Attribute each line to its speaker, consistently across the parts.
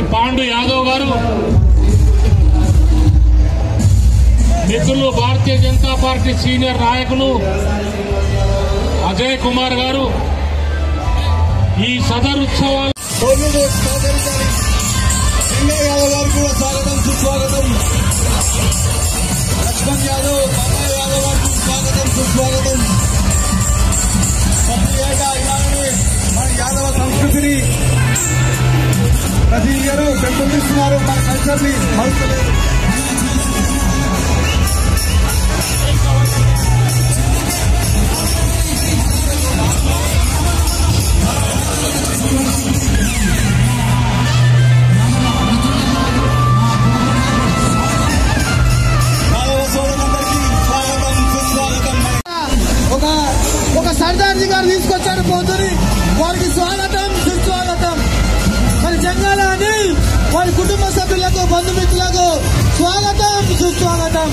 Speaker 1: పాండు యాదవ్ గారు మిత్రులు భారతీయ Janata party senior నాయకులు అజయ్ కుమార్ గారు ఈ సదర్ ఉత్సవాలు
Speaker 2: సోదరుడు సహకరించాలి సింగయ్య యాదవ్ గారికి కూడా స్వాగతం సుస్వాగతం లక్ష్మణ్ యాదవ్ బాబాయ్ యాదవ్ గారికి స్వాగతం సుస్వాగతం ప్రతి ఏటా ఇలాగనే మన యాదవ సంస్కృతిని ప్రతి ఇయర్ పెంపొందిస్తున్నారు మన కల్చర్ ని మరుస్తలేదు యాదవ సోదరులందరికీ స్వాగతం సుస్వాగతం
Speaker 3: ఒక ఒక సర్దార్జీ గారు తీసుకొచ్చారు పోతుని వారికి స్వాగతం సుస్వాగతం మరి జంగాల అని వారి కుటుంబ సభ్యులకు బంధుమిత్రులకు స్వాగతం సుస్వాగతం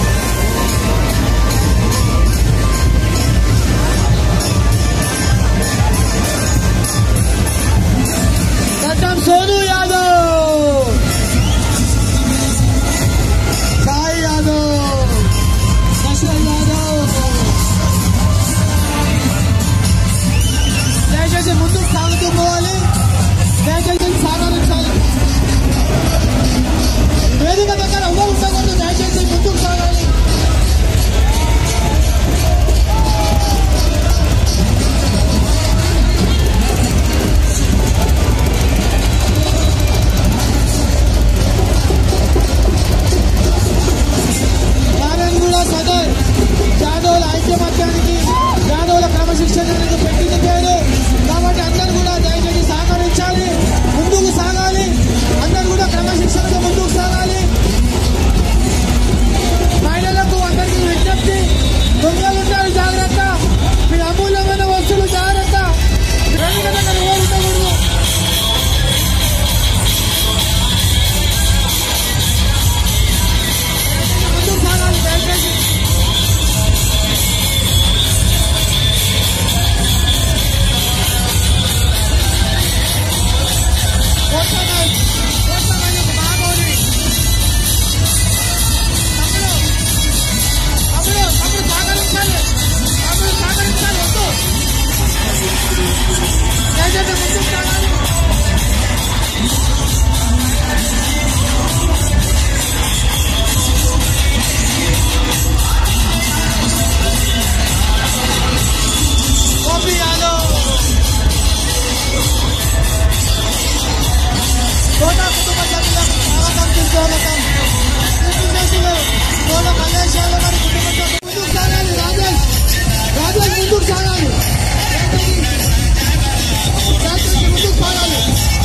Speaker 3: గడ్డం సోను యాదవ్ సాయి యాదవ్ దశరథ్ యాదవ్ దయచేసి ముందుకు సాగుతూ పోవాలి దయచేసి సాగరించాలి వేదిక దగ్గర ఎవరు ఉండకూడదు దయచేసి ముందుకు సాగాలి నారాయణగూడ సదర్ జాదవుల ఐక్యమత్యానికి జాదవుల క్రమశిక్షణకు పెట్టిన పేరు కాబట్టి అందరూ కూడా దయచేసి సహకరించాలి ముందుకు సాగాలి అందరూ కూడా క్రమశిక్షణతో ముందుకు సాగాలి మహిళలకు అందరికీ విజ్ఞప్తి దొంగలు ఉంటారు జాగ్రత్త మీ అమూల్యమైన వస్తువులు జాగ్రత్త వేదిక దగ్గర ఎవరు ఉండకూడదు ముందుకు సాగాలి దయచేసి కోట్లనాయ్ కోట్లనాయ్ యొక్క మహాగౌరి తమ్ముడు తమ్ముడు తమ్ముడు సహకరించాలి తమ్ముడు సహకరించాలి వద్దు దయచేసి ముందుకు సాగాలి గోపి యాదవ్ తోట కుటుంబ సభ్యులకు స్వాగతం సుస్వాగతం కృష్ణేశులు తోట మల్లేష్ యాదవ్ గారి కుటుంబ సభ్యులు ముందుకు సాగాలి రాజేష్ రాజేష్ ముందుకు సాగాలి రాజేష్ ముందుకు సాగాలి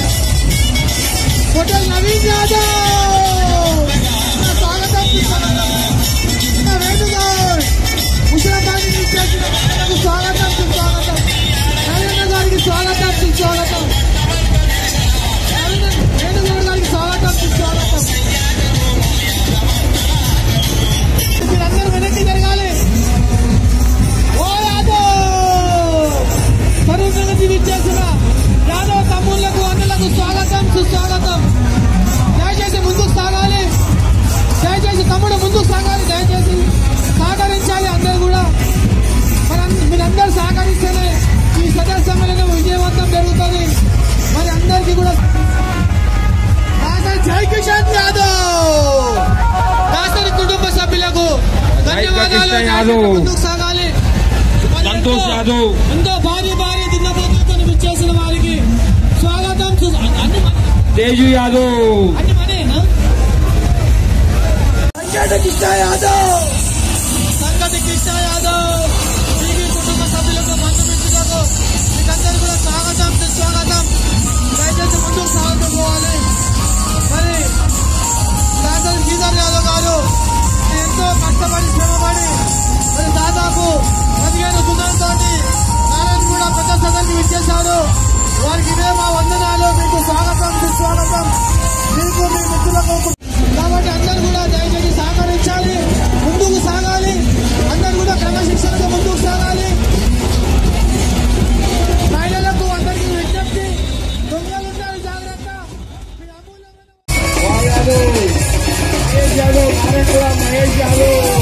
Speaker 3: హోటల్ నవీన్ యాదవ్ నా స్వాగతం సుస్వాగతం నా వేణుగౌడ్ ముసలమ్మాయి నుంచి చేసిన మహిళలకు స్వాగతం సుస్వాగతం నరేంద్ర గారికి స్వాగతం సుస్వాగతం వేణుగౌడ్ గారికి స్వాగతం సుస్వాగతం మీరందరూ వెనక్కి జరగాలి ఓ యాదవ్ పరువు ప్రగతి విచ్చేసిన యాదవ్ తమ్ముళ్లకు అన్నలకు స్వాగతం సుస్వాగతం దయచేసి ముందుకు సాగాలి దయచేసి తమ్ముడు ముందుకు సాగాలి దయచేసి సహకరించాలి అందరూ కూడా మరి అన్- మీరందరూ సహకరిస్తేనే ఈ సదస్సు సమ్మేళనం విజయవంతం జరుగుతుంది మరి అందరికీ కూడా డాక్టర్ జై కిషన్ యాదవ్ దాసరి కుటుంబ సభ్యులకు ధన్యవాదాలు
Speaker 4: కిషన్ యాదవ్.
Speaker 3: ముందుకు సాగాలి మరి
Speaker 4: సంతోష్
Speaker 3: ఎంతో-
Speaker 4: యాదవ్.
Speaker 3: ఎంతో భారీ భారీ దిన్నపోతులతో విచ్చేసిన వారికి స్వాగతం సు- అన్ని మన-
Speaker 4: తేజు యాదవ్
Speaker 3: అన్ని మనేనా సంగతి కృష్ణ యాదవ్ సంగతి కృష్ణ యాదవ్ టీవీ కుటుంబ సభ్యులకు బంధుమిత్రులకు మీకందరూ కూడా స్వాగతం సుస్వాగతం దయచేసి ముందుకు సాగుతూ పోవాలి మరి డాక్టర్ శ్రీధర్ యాదవ్ గారు ఎంతో కష్టపడి శ్రమపడి మరి దాదాపు పదిహేను సున్నాలతో నారాయణ కూడా పెద్ద సదరికి విచ్చేశారు వారికి ఇదే మా వందనాలు మీకు స్వాగతం సుస్వాగతం మీకు మీ మిత్రులకు కాబట్టి అందరూ కూడా దయచేసి సహకరించాలి ముందుకు సాగాలి అందరూ కూడా క్రమశిక్షణతో ముందుకు సాగాలి మహిళలకు అందరికీ విజ్ఞప్తి దొంగలుంటారు జాగ్రత్త మీ అమూల్య
Speaker 2: మహేష్ యాదవ్